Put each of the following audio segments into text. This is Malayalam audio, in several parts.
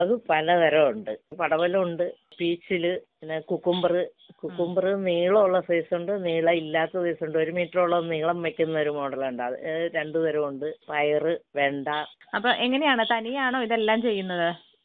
അത് പലതരമുണ്ട് പടവലമുണ്ട് പീച്ചില് പിന്നെ കുക്കുംബർ കുക്കുംബർ നീളമുള്ള സൈസുണ്ട് നീളം ഇല്ലാത്ത സൈസുണ്ട് ഒരു മീറ്ററോളം നീളം വെക്കുന്ന ഒരു മോഡലുണ്ട് അത് ഏഹ് രണ്ട് തരമുണ്ട് പയറ് വെണ്ട അപ്പൊ എങ്ങനെയാണ് തനിയാണോ ഇതെല്ലാം ചെയ്യുന്നത്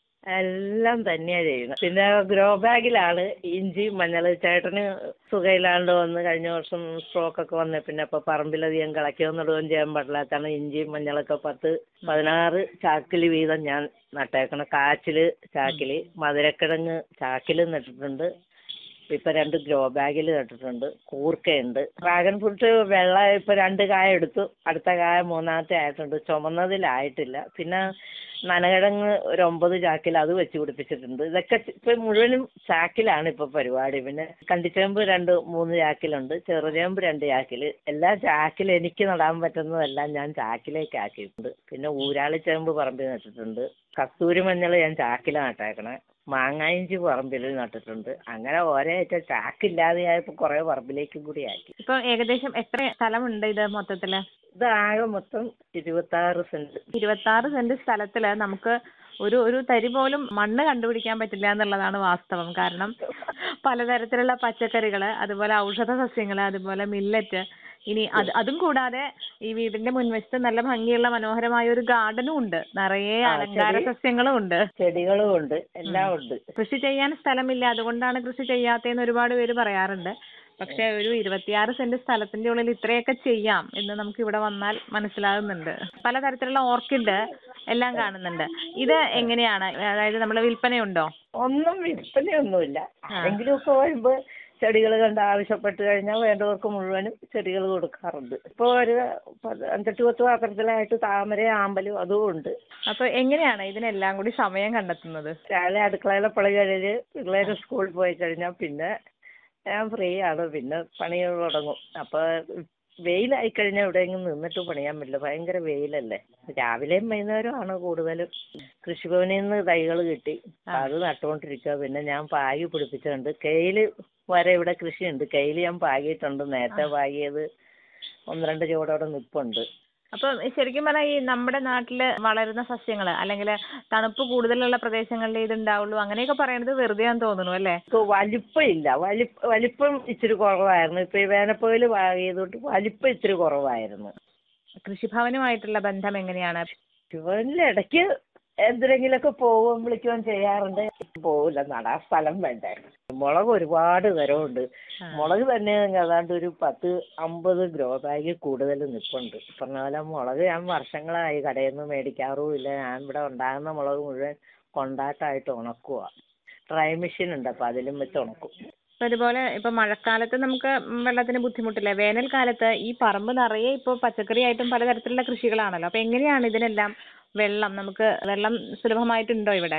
എല്ലാം തന്നെയാ ചെയ്യുന്നത് പിന്നെ ഗ്രോ ബാഗിലാണ് ഇഞ്ചി മഞ്ഞൾ ചേട്ടന് സുഖമില്ലാണ്ട് വന്ന് കഴിഞ്ഞ വർഷം സ്ട്രോക്ക് ഒക്കെ വന്ന പിന്നെ ഇപ്പൊ പറമ്പിലധികം കളയ്ക്കുകയും നടുകയും ചെയ്യാൻ പാടില്ലാത്താണ് ഇഞ്ചി മഞ്ഞളൊക്കെ പത്ത് പതിനാറ് ചാക്കില് വീതം ഞാൻ നട്ടേക്കണം കാച്ചില് ചാക്കില് മധുരക്കിഴങ്ങ് ചാക്കില് നട്ടിട്ടുണ്ട് ഇപ്പൊ രണ്ട് ഗ്രോ ബാഗിൽ നട്ടിട്ടുണ്ട് കൂർക്കയുണ്ട് ഡ്രാഗൺ ഫ്രൂട്ട് വെള്ള ഇപ്പൊ രണ്ട് കായ എടുത്തു അടുത്ത കായ മൂന്നാമത്തെ ആയിട്ടുണ്ട് ചുമന്നതിലായിട്ടില്ല പിന്നെ നനകിഴങ്ങ് ഒരു ഒമ്പത് ചാക്കിൽ അത് വെച്ച് പിടിപ്പിച്ചിട്ടുണ്ട് ഇതൊക്കെ ഇപ്പൊ മുഴുവനും ചാക്കിലാണ് ഇപ്പൊ പരിപാടി പിന്നെ കണ്ടിച്ചേമ്പ് രണ്ട് മൂന്ന് ചാക്കിലുണ്ട് ചെറുചേമ്പ് രണ്ട് ചാക്കില് എല്ലാം ചാക്കിൽ എനിക്ക് നടാൻ പറ്റുന്നതെല്ലാം ഞാൻ ചാക്കിലേക്ക് ആക്കിയിട്ടുണ്ട് പിന്നെ ഊരാളിച്ചേമ്പ് പറമ്പിൽ നട്ടിട്ടുണ്ട് കസ്തൂരി മഞ്ഞൾ ഞാൻ ചാക്കിലാണ് നട്ടേക്കണേ മാങ്ങായിഞ്ചി പറമ്പിൽ നട്ടിട്ടുണ്ട് അങ്ങനെ ഓരോ ഐറ്റം ചാക്കില്ലാതെയായപ്പോൾ കുറേ പറമ്പിലേക്കും കൂടി ആക്കി ഇപ്പൊ ഏകദേശം എത്ര സ്ഥലമുണ്ട് ഇത് മൊത്തത്തില് ഇത് ആകെ മൊത്തം ഇരുപത്താറ് സെന്റ് ഇരുപത്തി ആറ് സെന്റ് സ്ഥലത്തില് നമുക്ക് ഒരു ഒരു തരി പോലും മണ്ണ് കണ്ടുപിടിക്കാൻ പറ്റില്ല എന്നുള്ളതാണ് വാസ്തവം കാരണം പലതരത്തിലുള്ള പച്ചക്കറികള് അതുപോലെ ഔഷധ സസ്യങ്ങള് അതുപോലെ മില്ലറ്റ് ഇനി അത് അതും കൂടാതെ ഈ വീടിന്റെ മുൻവശത്ത് നല്ല ഭംഗിയുള്ള മനോഹരമായ ഒരു ഗാർഡനും ഉണ്ട് നിറയെ ആ, അലങ്കാര ശരി. സസ്യങ്ങളും ഉണ്ട് ചെടികളും ഉണ്ട് എല്ലാം ഉണ്ട് കൃഷി ചെയ്യാൻ സ്ഥലമില്ല അതുകൊണ്ടാണ് കൃഷി ചെയ്യാത്തതെന്ന് ഒരുപാട് പേര് പറയാറുണ്ട് പക്ഷെ ഒരു ഇരുപത്തിയാറ് സെന്റ് സ്ഥലത്തിന്റെ ഉള്ളിൽ ഇത്രയൊക്കെ ചെയ്യാം എന്ന് നമുക്ക് ഇവിടെ വന്നാൽ മനസ്സിലാകുന്നുണ്ട് പലതരത്തിലുള്ള ഓർക്കിഡ് എല്ലാം കാണുന്നുണ്ട് ഇത് എങ്ങനെയാണ് അതായത് നമ്മളെ വിൽപ്പനയുണ്ടോ ഒന്നും വിൽപ്പനയൊന്നുമില്ല ആരെങ്കിലും ഒക്കെ വരുമ്പോ ചെടികൾ കണ്ട് ആവശ്യപ്പെട്ട് കഴിഞ്ഞാൽ വേണ്ടവർക്ക് മുഴുവനും ചെടികൾ കൊടുക്കാറുണ്ട് ഇപ്പോൾ ഒരു പത്ത് അഞ്ചെട്ട് പത്ത് പാത്രത്തിലായിട്ട് താമര ആമ്പലും അതും ഉണ്ട് അപ്പൊ എങ്ങനെയാണ് ഇതിനെല്ലാം കൂടി സമയം കണ്ടെത്തുന്നത് രാവിലെ അടുക്കളയിലെ പണി കഴിഞ്ഞ് പിള്ളേർ സ്കൂളിൽ പോയി കഴിഞ്ഞാൽ പിന്നെ ഞാൻ ഫ്രീ ആണ് പിന്നെ പണി തുടങ്ങും അപ്പോൾ വെയിലായി കഴിഞ്ഞാൽ എവിടെയെങ്കിലും നിന്നിട്ട് പണിയാൻ പറ്റില്ല ഭയങ്കര വെയിലല്ലേ രാവിലെയും വൈകുന്നേരമാണ് കൂടുതലും കൃഷിഭവനിൽ നിന്ന് തൈകൾ കിട്ടി അത് നട്ടുകൊണ്ടിരിക്കുക പിന്നെ ഞാൻ പാകി പിടിപ്പിച്ചിട്ടുണ്ട് കെയില് വരെ ഇവിടെ കൃഷിയുണ്ട് കെയില് ഞാൻ പാകിയിട്ടുണ്ട് നേരത്തെ പാകിയത് ഒന്ന് രണ്ട് ചുവടോടെ നിൽപ്പുണ്ട് അപ്പൊ ശരിക്കും പറഞ്ഞാൽ ഈ നമ്മുടെ നാട്ടില് വളരുന്ന സസ്യങ്ങള് അല്ലെങ്കിൽ തണുപ്പ് കൂടുതലുള്ള പ്രദേശങ്ങളിലേ ഇത് ഉണ്ടാവുള്ളൂ അങ്ങനെയൊക്കെ പറയുന്നത് വെറുതെയാന്ന് തോന്നുന്നു അല്ലേ ഇപ്പൊ വലിപ്പം ഇല്ല വലി വലിപ്പം ഇച്ചിരി കുറവായിരുന്നു ഇപ്പൊ ഈ വേനപ്പകൽ പാകിയതുകൊണ്ട് വലിപ്പം ഇച്ചിരി കുറവായിരുന്നു കൃഷിഭവനുമായിട്ടുള്ള ബന്ധം എങ്ങനെയാണ് ശിവനിൽ ഇടയ്ക്ക് എന്തിനെങ്കിലുമൊക്കെ പോകും വിളിക്കുകയും ചെയ്യാറുണ്ട് പോവില്ല നടാൻ സ്ഥലം വേണ്ടേ മുളക് ഒരുപാട് തരമുണ്ട് മുളക് തന്നെ ഏതാണ്ട് ഒരു പത്ത് അമ്പത് ഗ്രോ ബാഗ് കൂടുതൽ നിൽപ്പുണ്ട് പറഞ്ഞ പോലെ മുളക് ഞാൻ വർഷങ്ങളായി കടയിൽ നിന്ന് മേടിക്കാറും ഇല്ല ഞാൻ ഇവിടെ ഉണ്ടാകുന്ന മുളക് മുഴുവൻ കൊണ്ടാട്ടമായിട്ട് ഉണക്കുക ഡ്രൈ മെഷീൻ ഉണ്ട് അപ്പോൾ അതിലും വെച്ച് ഉണക്കും ഇപ്പൊ ഇതുപോലെ ഇപ്പൊ മഴക്കാലത്ത് നമുക്ക് വെള്ളത്തിന് ബുദ്ധിമുട്ടില്ല വേനൽക്കാലത്ത് ഈ പറമ്പ് നിറയെ ഇപ്പൊ പച്ചക്കറി ആയിട്ടും പലതരത്തിലുള്ള കൃഷികളാണല്ലോ അപ്പൊ എങ്ങനെയാണ് ഇതിനെല്ലാം വെള്ളം നമുക്ക് വെള്ളം സുലഭമായിട്ടുണ്ടോ ഇവിടെ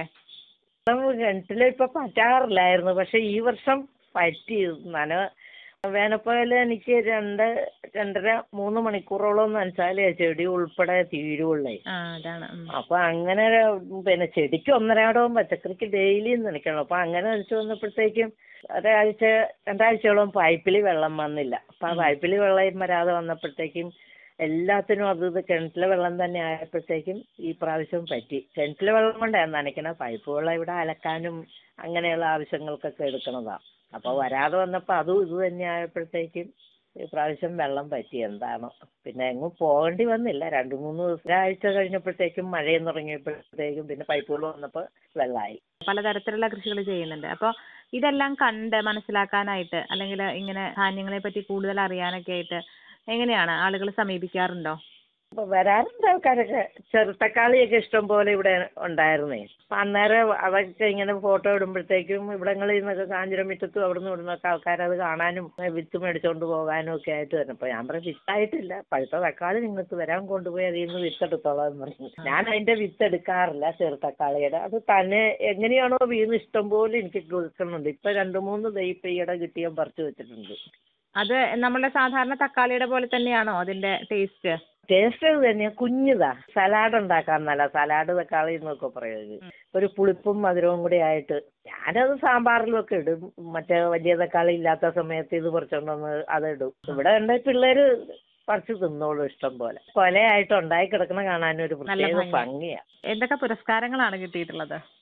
കിണറ്റിൽ ഇപ്പൊ പറ്റാറില്ലായിരുന്നു പക്ഷെ ഈ വർഷം പറ്റി നന വേനപ്പകൽ എനിക്ക് രണ്ട് രണ്ടര മൂന്ന് മണിക്കൂറോളം നനച്ചാലേ ചെടി ഉൾപ്പെടെ തീരുള്ളേ ആ അതാണ് ഉം. അപ്പൊ അങ്ങനെ പിന്നെ ചെടിക്ക് ഒന്നരാടവും പച്ചക്കറിക്ക് ഡെയിലിയും നനയ്ക്കണം അപ്പൊ അങ്ങനെ നനച്ചു വന്നപ്പോഴത്തേക്കും ഒരാഴ്ച രണ്ടാഴ്ചയോളം പൈപ്പിൽ വെള്ളം വന്നില്ല അപ്പൊ ആ പൈപ്പിൽ വെള്ളം വരാതെ വന്നപ്പോഴത്തേക്കും എല്ലാത്തിനും അത് ഇത് കിണറ്റിലെ വെള്ളം തന്നെ ആയപ്പോഴത്തേക്കും ഈ പ്രാവശ്യം പറ്റി കിണറ്റിലെ വെള്ളം കൊണ്ടാണ് നനയ്ക്കണ പൈപ്പ് വെള്ളം ഇവിടെ അലക്കാനും അങ്ങനെയുള്ള ആവശ്യങ്ങൾക്കൊക്കെ എടുക്കണതാ അപ്പൊ വരാതെ വന്നപ്പോൾ അതും ഇത് തന്നെ ആയപ്പോഴത്തേക്കും ഈ പ്രാവശ്യം വെള്ളം പറ്റി എന്താണോ പിന്നെ എങ്ങും പോകേണ്ടി വന്നില്ല രണ്ട് മൂന്ന് ദിവസം ഒരാഴ്ച കഴിഞ്ഞപ്പോഴത്തേക്കും മഴയും തുടങ്ങിയപ്പോഴത്തേക്കും പിന്നെ പൈപ്പ് വെള്ളം വന്നപ്പോൾ വെള്ളമായി പലതരത്തിലുള്ള കൃഷികൾ ചെയ്യുന്നുണ്ട് അപ്പോൾ ഇതെല്ലാം കണ്ട് മനസ്സിലാക്കാനായിട്ട് അല്ലെങ്കിൽ ഇങ്ങനെ ധാന്യങ്ങളെ പറ്റി കൂടുതൽ അറിയാനൊക്കെ ആയിട്ട് എങ്ങനെയാണ് ആളുകൾ സമീപിക്കാറുണ്ടോ അപ്പൊ വരാറുണ്ട് ആൾക്കാരൊക്കെ ചെറുത്തക്കാളിയൊക്കെ ഇഷ്ടം പോലെ ഇവിടെ ഉണ്ടായിരുന്നേ അപ്പൊ അന്നേരം അതൊക്കെ ഇങ്ങനെ ഫോട്ടോ ഇടുമ്പോഴത്തേക്കും ഇവിടങ്ങളിൽ നിന്നൊക്കെ കാഞ്ഞിരം മുറ്റത്തും അവിടെ നിന്ന് ഇവിടുന്നൊക്കെ ആൾക്കാരത് കാണാനും ഏ, വിത്ത് മേടിച്ചോണ്ട് പോകാനും ഒക്കെ ആയിട്ട് വരും അപ്പൊ ഞാൻ പറഞ്ഞു വിത്തായിട്ടില്ല പഴുത്ത തക്കാളി നിങ്ങൾക്ക് വരാൻ കൊണ്ടുപോയി അതിൽ നിന്ന് വിത്ത് എടുത്തോളാം എന്ന് പറഞ്ഞു ഞാൻ അതിന്റെ വിത്ത് എടുക്കാറില്ല ചെറുതക്കാളിയുടെ അത് തന്നെ എങ്ങനെയാണോ വീണ് ഇഷ്ടം പോലെ എനിക്ക് കൊടുക്കുന്നുണ്ട് ഇപ്പൊ രണ്ട് മൂന്ന് ദൈ ഇപ്പൊ ഈയിടെ കിട്ടി ഞാൻ പറിച്ചു വെച്ചിട്ടുണ്ട് അത് നമ്മുടെ സാധാരണ തക്കാളിയുടെ പോലെ തന്നെയാണോ അതിന്റെ ടേസ്റ്റ് ടേസ്റ്റ് അത് തന്നെയാ കുഞ്ഞിതാ സലാഡ് ഉണ്ടാക്കാൻ നല്ല സലാഡ് തക്കാളി എന്നൊക്കെ പറയുന്നത് ഒരു പുളിപ്പും മധുരവും കൂടി ആയിട്ട് ഞാനത് സാമ്പാറിലും ഒക്കെ ഇടും മറ്റേ വലിയ തക്കാളി ഇല്ലാത്ത സമയത്ത് ഇത് പറിച്ചോണ്ടൊന്ന് അത് ഇടും ഇവിടെ ഉണ്ട് പിള്ളേര് പറിച്ച് തിന്നോളൂ ഇഷ്ടം പോലെ കൊലയായിട്ട് ഉണ്ടായി കിടക്കണ കാണാനും ഒരു നല്ല പ്രത്യേക ഭംഗി. ഭംഗിയാ എന്തൊക്കെ പുരസ്കാരങ്ങളാണ് കിട്ടിയിട്ടുള്ളത്